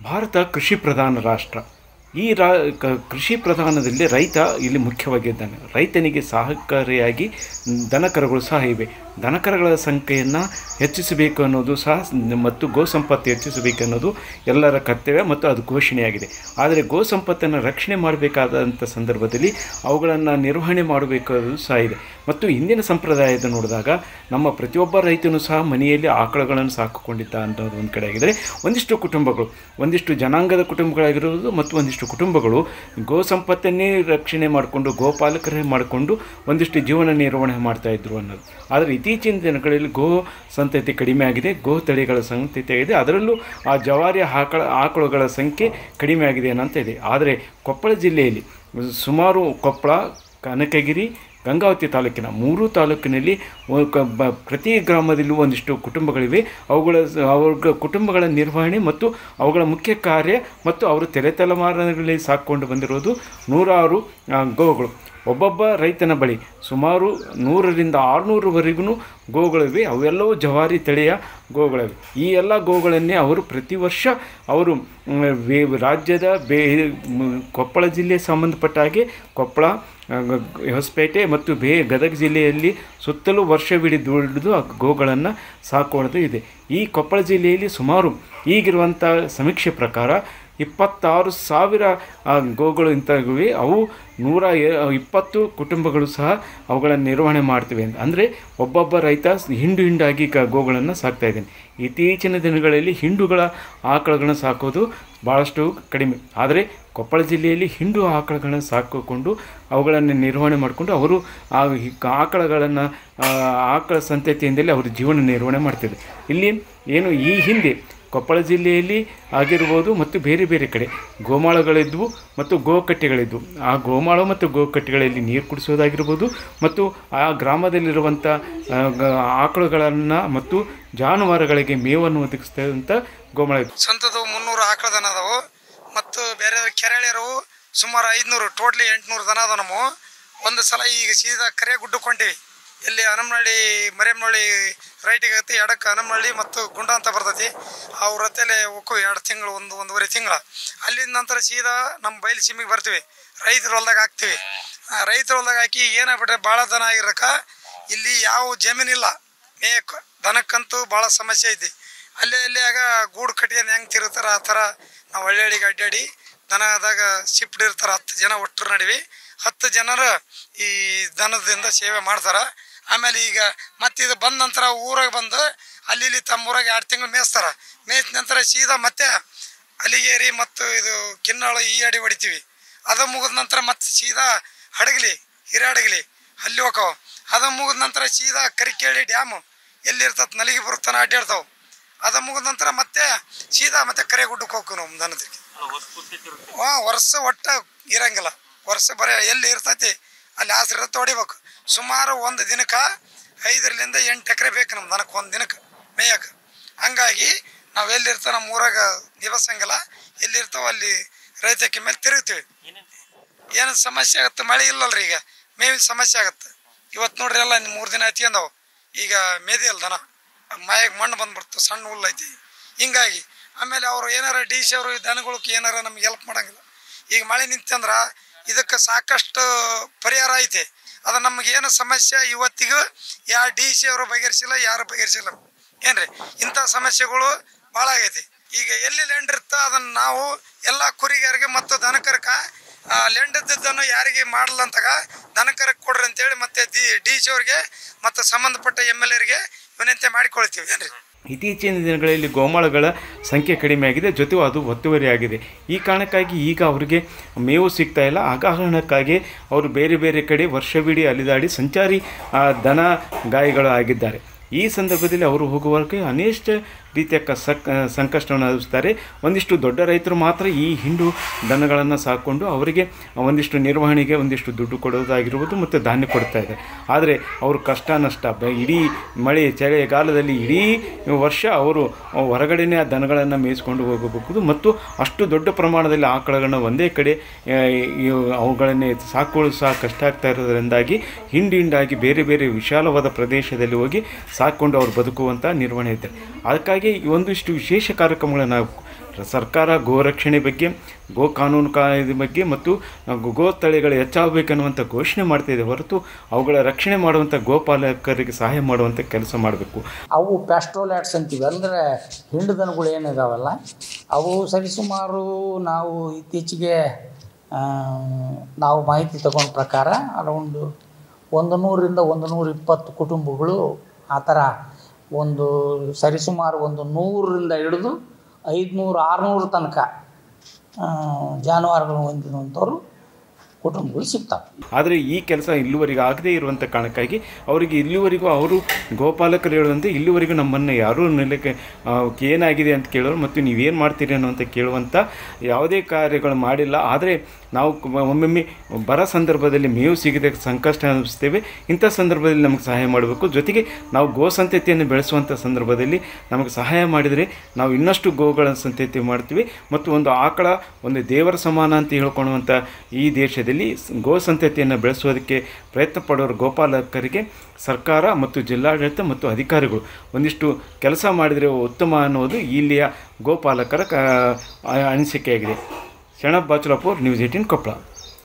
ಭಾರತ ಕೃಷಿ ಪ್ರಧಾನ ರಾಷ್ಟ್ರ ಈ ರಾ ಕ- ಕೃಷಿ ಪ್ರಧಾನದಲ್ಲಿ ರೈತ ಇಲ್ಲಿ ಮುಖ್ಯವಾಗಿದ್ದಾನೆ ರೈತನಿಗೆ ಸಹಕಾರಿಯಾಗಿ ದನಕರುಗಳು ಸಹ ಇವೆ ದನಕರುಗಳ ಸಂಖ್ಯೆಯನ್ನು ಹೆಚ್ಚಿಸಬೇಕು ಅನ್ನೋದು ಸಹ ಮತ್ತು ಗೋ ಸಂಪತ್ತು ಹೆಚ್ಚಿಸಬೇಕು ಅನ್ನೋದು ಎಲ್ಲರ ಕರ್ತವ್ಯ ಮತ್ತು ಅದು ಘೋಷಣೆಯಾಗಿದೆ ಆದರೆ ಗೋ ಸಂಪತ್ತನ್ನು ರಕ್ಷಣೆ ಮಾಡಬೇಕಾದಂಥ ಸಂದರ್ಭದಲ್ಲಿ ಅವುಗಳನ್ನು ನಿರ್ವಹಣೆ ಮಾಡಬೇಕಾದ್ದು ಸಹ ಇದೆ ಮತ್ತು ಹಿಂದಿನ ಸಂಪ್ರದಾಯದ ನೋಡಿದಾಗ ನಮ್ಮ ಪ್ರತಿಯೊಬ್ಬ ರೈತನು ಸಹ ಮನೆಯಲ್ಲಿ ಆಕಳುಗಳನ್ನು ಸಾಕಿಕೊಂಡಿದ್ದ ಅನ್ನೋದು ಒಂದು ಕಡೆ ಆಗಿದರೆ ಒಂದಿಷ್ಟು ಕುಟುಂಬಗಳು ಒಂದಿಷ್ಟು ಜನಾಂಗದ ಕುಟುಂಬಗಳಾಗಿರುವುದು ಮತ್ತು ಒಂದಿಷ್ಟು ಕುಟುಂಬಗಳು ಗೋ ಸಂಪತ್ತನ್ನೇ ರಕ್ಷಣೆ ಮಾಡಿಕೊಂಡು ಗೋಪಾಲಕರೇ ಮಾಡಿಕೊಂಡು ಒಂದಿಷ್ಟು ಜೀವನ ನಿರ್ವಹಣೆ ಮಾಡ್ತಾ ಇದ್ರು ಅನ್ನೋದು ಆದರೆ ಇತ್ತೀಚಿನ ದಿನಗಳಲ್ಲಿ ಗೋ ಸಂತತಿ ಕಡಿಮೆ ಆಗಿದೆ ಗೋ ತಳಿಗಳ ಸಂತತಿ ಆಗಿದೆ ಅದರಲ್ಲೂ ಆ ಜವಾರಿ ಆಕಳ ಆಕಳುಗಳ ಸಂಖ್ಯೆ ಕಡಿಮೆ ಆಗಿದೆ ಅನ್ನಂತ ಇದೆ ಆದರೆ ಕೊಪ್ಪಳ ಜಿಲ್ಲೆಯಲ್ಲಿ ಸುಮಾರು ಕೊಪ್ಪಳ ಕನಕಗಿರಿ ಗಂಗಾವತಿ ತಾಲೂಕಿನ ಮೂರು ತಾಲೂಕಿನಲ್ಲಿ ಒ- ಕ- ಬ- ಪ್ರತಿ ಗ್ರಾಮದಲ್ಲೂ ಒಂದಿಷ್ಟು ಕುಟುಂಬಗಳಿವೆ ಅವುಗಳ ಅವ್ರ ಕುಟುಂಬಗಳ ನಿರ್ವಹಣೆ ಮತ್ತು ಅವುಗಳ ಮುಖ್ಯ ಕಾರ್ಯ ಮತ್ತು ಅವರು ತಲೆ ತಲೆಮಾರುಗಳಲ್ಲಿ ಸಾಕೊಂಡು ಬಂದಿರೋದು ನೂರಾರು ಆ, ಗೋಗಳು ಒಬ್ಬೊಬ್ಬ ರೈತನ ಬಳಿ ಸುಮಾರು ನೂರರಿಂದ ಆರುನೂರವರೆಗೂ ಗೋಗಳಿವೆ ಅವೆಲ್ಲವೂ ಜವಾರಿ ತಳಿಯ ಗೋಗಳಿವೆ ಈ ಎಲ್ಲ ಗೋಗಳನ್ನೇ ಅವರು ಪ್ರತಿ ವರ್ಷ ಅವರು ಮ್, ವೇ- ರಾಜ್ಯದ ಬೇ ಮ್, ಕೊಪ್ಪಳ ಜಿಲ್ಲೆಗೆ ಸಂಬಂಧಪಟ್ಟ ಹಾಗೆ ಕೊಪ್ಪಳ ಆ, ಗ- ಹೊಸಪೇಟೆ ಮತ್ತು ಬೇ ಗದಗ ಜಿಲ್ಲೆಯಲ್ಲಿ ಸುತ್ತಲೂ ವರ್ಷವಿಡೀ ದುಡಿದು ಆ ಗೋಗಳನ್ನು ಸಾಕೋದು ಇದೆ ಈ ಕೊಪ್ಪಳ ಜಿಲ್ಲೆಯಲ್ಲಿ ಸುಮಾರು ಈಗಿರುವಂಥ ಸಮೀಕ್ಷೆ ಪ್ರಕಾರ ಇಪ್ಪತ್ತಾರು ಸಾವಿರ ಆ, ಗೋಗಳು ಇಂಥವಿವೆ ಅವು ನೂರ ಎ- ಇಪ್ಪತ್ತು ಕುಟುಂಬಗಳು ಸಹ ಅವುಗಳ ನಿರ್ವಹಣೆ ಮಾಡ್ತಿವೆ ಅಂತ ಅಂದರೆ ಒಬ್ಬೊಬ್ಬ ರೈತ ಹಿಂಡು ಹಿಂಡಾಗಿ ಕ ಗೋಗಳನ್ನು ಸಾಕ್ತಾ ಇದ್ದಾನೆ ಇತ್ತೀಚಿನ ದಿನಗಳಲ್ಲಿ ಹಿಂಡುಗಳ ಆಕಳುಗಳನ್ನ ಸಾಕೋದು ಭಾಳಷ್ಟು ಕಡಿಮೆ ಆದರೆ ಕೊಪ್ಪಳ ಜಿಲ್ಲೆಯಲ್ಲಿ ಹಿಂಡು ಆಕಳುಗಳನ್ನು ಸಾಕಿಕೊಂಡು ಅವುಗಳನ್ನು ನಿರ್ವಹಣೆ ಮಾಡಿಕೊಂಡು ಅವರು ಆ ಹಿ- ಆಕಳುಗಳನ್ನು ಆ, ಆಕಳ ಸಂತತಿಯಿಂದಲೇ ಅವರು ಜೀವನ ನಿರ್ವಹಣೆ ಮಾಡ್ತಿದ್ದಾರೆ ಇಲ್ಲಿ ಏನು ಈ ಹಿಂದೆ ಕೊಪ್ಪಳ ಜಿಲ್ಲೆಯಲ್ಲಿ ಆಗಿರ್ಬೋದು ಮತ್ತು ಬೇರೆ ಬೇರೆ ಕಡೆ ಗೋಮಾಳಗಳಿದ್ವು ಮತ್ತು ಗೋಕಟ್ಟೆಗಳಿದ್ವು ಆ ಗೋಮಾಳ ಮತ್ತು ಗೋಕಟ್ಟೆಗಳಲ್ಲಿ ನೀರು ಕುಡಿಸೋದಾಗಿರ್ಬೋದು ಮತ್ತು ಆ ಗ್ರಾಮದಲ್ಲಿರುವಂಥ ಆ, ಗ- ಆಕಳುಗಳನ್ನು ಮತ್ತು ಜಾನುವಾರುಗಳಿಗೆ ಮೇವನ್ನು ಒದಗಿಸ್ತಂಥ ಗೋಮಾಳ ಇತ್ತು ಸ್ವಂತದ್ದು ಮುನ್ನೂರು ಆಕಳ ದನ ಅದಾವು ಮತ್ತು ಬೇರೆ ಕೆರೆಳೆ ಇರವು ಸುಮಾರು ಐದುನೂರು ಟೋಟ್ಲಿ ಎಂಟುನೂರು ದನ ಅದಾವ ನಮ್ಮವು ಒಂದು ಸಲ ಈಗ ಸೀದಾ ಕರೆ ಗುಡ್ಡಕೊಂಡಿವಿ ಇಲ್ಲಿ ಹನಮನಹಳ್ಳಿ ಮರಿಯಮ್ಮನಹಳ್ಳಿ ರೈಟಿಗೆ ಐತಿ ಎಡಕ್ಕೆ ಹನಮನಹಳ್ಳಿ ಮತ್ತು ಗುಂಡ ಅಂತ ಬರ್ತೈತಿ ಅವ್ರ ರತೆಲೆ ಹೋಕ್ಕೋ ಎರಡು ತಿಂಗಳು ಒಂದು ಒಂದೂವರೆ ತಿಂಗಳ ಅಲ್ಲಿಂದ ನಂತರ ಸೀದಾ ನಮ್ಮ ಬಯಲು ಸೀಮೆಗೆ ಬರ್ತೀವಿ ರೈತರ ಹೊಲ್ದಾಗ ಹಾಕ್ತೀವಿ ಆ, ರೈತರ ಹೊಲ್ದಾಗ ಹಾಕಿ ಏನಾಗ್ಬಿಟ್ರೆ ಭಾಳ ದನ ಆಗಿರಕ ಇಲ್ಲಿ ಯಾವ ಜಮೀನಿಲ್ಲ ಮೇಯಕ್ಕೆ ದನಕ್ಕಂತೂ ಭಾಳ ಸಮಸ್ಯೆ ಐತಿ ಅಲ್ಲೇ ಅಲ್ಲೇ ಆಗ ಗೂಡು ಕಟ್ಕೊಂಡು ಹೆಂಗೆ ತಿರುತ್ತಾರ ಆ ಥರ ನಾವು ಹಳ್ಳಿಗೆ ಅಡ್ಡಾಡಿ ದನದಾಗ ಶಿಫ್ಟ್ ಇರ್ತಾರೆ ಹತ್ತು ಜನ ಒಟ್ಟರು ನಡುವೆ ಹತ್ತು ಜನರು ಈ ದನದಿಂದ ಸೇವೆ ಮಾಡ್ತಾರ ಆಮೇಲೆ ಈಗ ಮತ್ತೆ ಇದು ಬಂದ ನಂತರ ಊರಾಗ ಬಂದು ಅಲ್ಲಿ ಇಲ್ಲಿ ತಮ್ಮ ಊರಾಗ ಎರಡು ತಿಂಗಳು ಮೇಯಿಸ್ತಾರ ಮೇಯ್ಸಿದ ನಂತರ ಸೀದಾ ಮತ್ತೆ ಅಲಿಗೇರಿ ಮತ್ತು ಇದು ಕಿನ್ನಾಳು ಈ ಅಡಿ ಹೊಡಿತೀವಿ ಅದು ಮುಗಿದ ನಂತರ ಮತ್ತೆ ಸೀದಾ ಹಡಗಲಿ ಹಿರೇಹಡಗಲಿ ಅಲ್ಲಿ ಹೋಗವು ಅದು ಮುಗಿದ ನಂತರ ಸೀದಾ ಕರಿಕೇಳಿ ಡ್ಯಾಮು ಎಲ್ಲಿ ಇರ್ತತ್ ನಲಿಗೆ ಬರುತ್ತಾನ ಅಡ್ಡಾಡ್ತಾವ ಅದು ಮುಗಿದ ನಂತರ ಮತ್ತೆ ಸೀದಾ ಮತ್ತೆ ಕರೆ ಗುಡ್ಡಕ್ಕೆ ಹೋಗ್ತೀವಿ ನಾವು ದನದಕ್ಕೆ ಹಾಂ ವರ್ಷ ಒಟ್ಟ ಇರಂಗಿಲ್ಲ ವರ್ಷ ಬರೀ ಎಲ್ಲಿ ಇರ್ತೈತಿ ಅಲ್ಲಿ ಆಸರೆ ಇರುತ್ತೆ ಹೊಡಿಬೇಕು ಸುಮಾರು ಒಂದು ದಿನಕ್ಕೆ ಐದರಿಂದ ಎಂಟು ಎಕರೆ ಬೇಕು ನಮ್ಮ ದನಕ್ಕೆ ಒಂದು ದಿನಕ್ಕೆ ಮೇಯಕ್ಕೆ ಹಂಗಾಗಿ ನಾವು ಎಲ್ಲಿರ್ತಾವ ನಮ್ಮ ಊರಾಗ ನಿವಸಂಗಿಲ್ಲ ಎಲ್ಲಿರ್ತಾವ ಅಲ್ಲಿ ರೈತಕ್ಕೆ ಮೇಲೆ ತಿರುಗ್ತೀವಿ ಏನು ಸಮಸ್ಯೆ ಆಗುತ್ತೆ ಮಳೆ ಇಲ್ಲಲ್ರಿ ಈಗ ಮೇವಿನ ಸಮಸ್ಯೆ ಆಗುತ್ತೆ ಇವತ್ತು ನೋಡ್ರಿ ಎಲ್ಲ ಮೂರು ದಿನ ಹತ್ಕೊಂಡವು ಈಗ ಮೇದಿ ಅಲ್ಲ ದನ ಮಾಯಾಗ ಮಣ್ಣು ಬಂದ್ಬಿಡ್ತು ಸಣ್ಣ ಹುಲ್ಲು ಐತಿ ಹಿಂಗಾಗಿ ಆಮೇಲೆ ಅವರು ಏನಾರ ಡಿ ಸಿ ಅವರು ದನಗಳಿಗೆ ಏನಾರ ನಮ್ಗೆ ಹೆಲ್ಪ್ ಮಾಡಂಗಿಲ್ಲ ಈಗ ಮಳೆ ನಿಂತಂದ್ರ ಇದಕ್ಕೆ ಸಾಕಷ್ಟು ಪರಿಹಾರ ಐತಿ ಅದು ನಮ್ಗೆ ಏನು ಸಮಸ್ಯೆ ಇವತ್ತಿಗೂ ಯಾ ಡಿ ಸಿ ಅವರು ಬಗೆಹರಿಸಿಲ್ಲ ಯಾರು ಬಗೆಹರಿಸಿಲ್ಲ ಏನ್ರಿ ಇಂಥ ಸಮಸ್ಯೆಗಳು ಭಾಳ ಆಗೈತಿ ಈಗ ಎಲ್ಲಿ ಲ್ಯಾಂಡ್ ಇರುತ್ತೋ ಅದನ್ನ ನಾವು ಎಲ್ಲ ಕುರಿಗಾರಿಗೆ ಮತ್ತು ದನಕರಕ ಲೆಂಡದ್ದನ್ನು ಯಾರಿಗೆ ಮಾಡಲ್ಲ ಅಂತಾಗ ದನಕರಕ್ಕೆ ಕೊಡ್ರಿ ಅಂತೇಳಿ ಮತ್ತೆ ಡಿ ಡಿ ಸಿ ಅವ್ರಿಗೆ ಮತ್ತು ಸಂಬಂಧಪಟ್ಟ ಎಮ್ ಎಲ್ ಎರಿಗೆ ವಿನಂತಿ ಮಾಡಿಕೊಳ್ತೀವಿ ಏನ್ರಿ ಇತ್ತೀಚಿನ ದಿನಗಳಲ್ಲಿ ಗೋಮಾಳಗಳ ಸಂಖ್ಯೆ ಕಡಿಮೆ ಆಗಿದೆ ಜೊತೆಗೂ ಅದು ಒತ್ತುವರಿ ಆಗಿದೆ ಈ ಕಾರಣಕ್ಕಾಗಿ ಈಗ ಅವರಿಗೆ ಮೇವು ಸಿಗ್ತಾ ಇಲ್ಲ ಆ ಕಾರಣಕ್ಕಾಗಿ ಅವರು ಬೇರೆ ಬೇರೆ ಕಡೆ ವರ್ಷವಿಡೀ ಅಲಿದಾಡಿ ಸಂಚಾರಿ ಆ, ದನ ಗಾಯಿಗಳು ಆಗಿದ್ದಾರೆ ಈ ಸಂದರ್ಭದಲ್ಲಿ ಅವರು ಹೋಗುವಾಗ ಅನೇಕ ರೀತಿಯ ಕ ಸಕ್ ಸಂಕಷ್ಟವನ್ನು ಅನುಭವಿಸ್ತಾರೆ ಒಂದಿಷ್ಟು ದೊಡ್ಡ ರೈತರು ಮಾತ್ರ ಈ ಹಿಂಡು ದನಗಳನ್ನು ಸಾಕೊಂಡು ಅವರಿಗೆ ಒಂದಿಷ್ಟು ನಿರ್ವಹಣೆಗೆ ಒಂದಿಷ್ಟು ದುಡ್ಡು ಕೊಡೋದಾಗಿರ್ಬೋದು ಮತ್ತು ಧಾನ್ಯ ಕೊಡ್ತಾ ಇದ್ದಾರೆ ಆದರೆ ಅವರು ಕಷ್ಟ ನಷ್ಟ ಬ- ಇಡೀ ಮಳೆ ಚಳಿಗಾಲದಲ್ಲಿ ಇಡೀ ವರ್ಷ ಅವರು ಹೊರಗಡೆನೇ ಆ ದನಗಳನ್ನು ಮೇಯಿಸ್ಕೊಂಡು ಹೋಗಬಹುದು ಮತ್ತು ಅಷ್ಟು ದೊಡ್ಡ ಪ್ರಮಾಣದಲ್ಲಿ ಆಕಳಗಳನ್ನ ಒಂದೇ ಕಡೆ ಆ, ಇವು ಅವುಗಳನ್ನೇ ಸಾಕೊಳ್ಳಲು ಸಹ ಕಷ್ಟ ಆಗ್ತಾ ಇರೋದರಿಂದಾಗಿ ಹಿಂಡು ಹಿಂಡಾಗಿ ಬೇರೆ ಬೇರೆ ವಿಶಾಲವಾದ ಪ್ರದೇಶದಲ್ಲಿ ಹೋಗಿ ಸಾಕೊಂಡು ಅವ್ರು ಬದುಕುವಂಥ ನಿರ್ವಹಣೆ ಇದ್ದಾರೆ ಅದಕ್ಕಾಗಿ ಈ ಒಂದಿಷ್ಟು ವಿಶೇಷ ಕಾರ್ಯಕ್ರಮಗಳನ್ನು ನಾವು ಸರ್ಕಾರ ಗೋರಕ್ಷಣೆ ಬಗ್ಗೆ ಗೋ ಕಾನೂನು ಕಾಯ್ದೆ ಬಗ್ಗೆ ಮತ್ತು ಗೋ- ಗೋ ತಳಿಗಳು ಹೆಚ್ಚಾಗಬೇಕನ್ನುವಂಥ ಘೋಷಣೆ ಮಾಡ್ತಾ ಇದೆ ಹೊರತು ಅವುಗಳ ರಕ್ಷಣೆ ಮಾಡುವಂಥ ಗೋಪಾಲಕರಿಗೆ ಸಹಾಯ ಮಾಡುವಂಥ ಕೆಲಸ ಮಾಡಬೇಕು ಅವು ಪ್ಯಾಸ್ಟ್ರೋಲ್ಯಾಟ್ಸ್ ಅಂತೀವಿ ಅಂದರೆ ಹಿಂಡು ದನಗಳು ಏನಿದಾವಲ್ಲ ಅವು ಸರಿಸುಮಾರು ನಾವು ಇತ್ತೀಚೆಗೆ ಆ, ನಾವು ಮಾಹಿತಿ ತಗೊಂಡ ಪ್ರಕಾರ ಅರೌಂಡ್ ಒಂದು ನೂರಿಂದ ಒಂದು ನೂರ ಇಪ್ಪತ್ತು ಕುಟುಂಬಗಳು ಆ ಥರ ಒಂದು ಸರಿಸುಮಾರು ಒಂದು ನೂರರಿಂದ ಹಿಡಿದು ಐದುನೂರು ಆರುನೂರು ತನಕ ಆ, ಜಾನುವಾರುಗಳು ಹೊಂದಿರುವಂಥವ್ರು ಕುಟುಂಬಗಳು ಸಿಗ್ತಾವೆ ಆದರೆ ಈ ಕೆಲಸ ಇಲ್ಲಿವರೆಗೆ ಆಗದೇ ಇರುವಂಥ ಕಾರಣಕ್ಕಾಗಿ ಅವರಿಗೆ ಇಲ್ಲಿವರೆಗೂ ಅವರು ಗೋಪಾಲಕರು ಹೇಳುವಂತೆ ಇಲ್ಲಿವರೆಗೂ ನಮ್ಮನ್ನು ಯಾರೂ ನೆಲಕ್ಕೆ ಆ, ಏನಾಗಿದೆ ಅಂತ ಕೇಳೋರು ಮತ್ತು ನೀವೇನು ಮಾಡ್ತೀರಿ ಅನ್ನುವಂಥ ಕೇಳುವಂಥ ಯಾವುದೇ ಕಾರ್ಯಗಳು ಮಾಡಿಲ್ಲ ಆದರೆ ನಾವು ಕ- ಒಮ್ಮೊಮ್ಮೆ ಬರ ಸಂದರ್ಭದಲ್ಲಿ ಮೇವು ಸಿಗದೆ ಸಂಕಷ್ಟ ಅನಿಸ್ತೇವೆ ಇಂಥ ಸಂದರ್ಭದಲ್ಲಿ ನಮಗೆ ಸಹಾಯ ಮಾಡಬೇಕು ಜೊತೆಗೆ ನಾವು ಗೋ ಸಂತತಿಯನ್ನು ಬೆಳೆಸುವಂಥ ಸಂದರ್ಭದಲ್ಲಿ ನಮಗೆ ಸಹಾಯ ಮಾಡಿದರೆ ನಾವು ಇನ್ನಷ್ಟು ಗೋಗಳ ಸಂತತಿ ಮಾಡ್ತೀವಿ ಮತ್ತು ಒಂದು ಆಕಳ ಒಂದು ದೇವರ ಸಮಾನ ಅಂತ ಹೇಳ್ಕೊಳ್ಳುವಂಥ ಈ ದೇಶದಲ್ಲಿ ಸ್- ಗೋ ಸಂತತಿಯನ್ನು ಬೆಳೆಸೋದಕ್ಕೆ ಪ್ರಯತ್ನ ಪಡೋರು ಗೋಪಾಲಕರಿಗೆ ಸರ್ಕಾರ ಮತ್ತು ಜಿಲ್ಲಾಡಳಿತ ಮತ್ತು ಅಧಿಕಾರಿಗಳು ಒಂದಿಷ್ಟು ಕೆಲಸ ಮಾಡಿದರೆ ಉತ್ತಮ ಅನ್ನೋದು ಇಲ್ಲಿಯ ಗೋಪಾಲಕರ ಕ ಅನಿಸಿಕೆಯಾಗಿದೆ ಶರಣಬ್ ಬಾಚುಲಾಪುರ್ ನ್ಯೂಸ್ ಏಟೀನ್ ಕೊಪ್ಪಳ